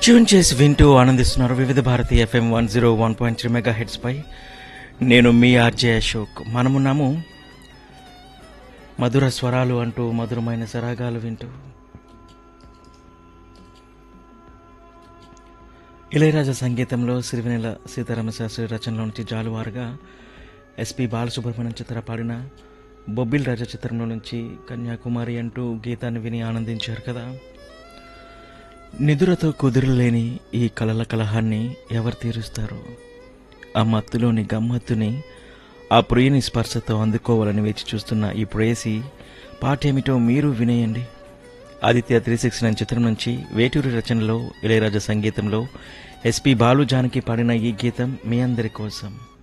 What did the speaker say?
tune చేసి వింటూ ఆనందిస్తున్నారు Vividha Bharati FM one zero one point three megahertz పై నేను మీ ఆర్జే అశోక్ మనమున్నాము మధుర స్వరాలు అంటూ మధురమైన సరాగాలు వింటూ ఇళయరాజా సంగీతంలో సిరివెనెల సీతారామ శాస్త్రి రచనలో నుంచి జాలువారుగా ఎస్పి బాలసుబ్రహ్మణ్యం చిత్ర పాడిన బొబ్బిల్ రాజా చిత్రంలో నుంచి కన్యాకుమారి అంటూ గీతాన్ని విని ఆనందించారు కదా నిదురతో కుదురులేని ఈ కలల కలహాన్ని ఎవరు తీరుస్తారు ఆ మత్తులోని గమ్మత్తుని ఆ ప్రియుని స్పర్శతో అందుకోవాలని వేచి చూస్తున్న ఈ ప్రేయసి పాట ఏమిటో మీరు వినేయండి ఆదిత్య త్రీ సిక్స్ నైన్ చిత్రం నుంచి వేటూరి రచనలో ఇళయరాజా సంగీతంలో ఎస్పి బాలు జానకి పాడిన ఈ గీతం మీ అందరి కోసం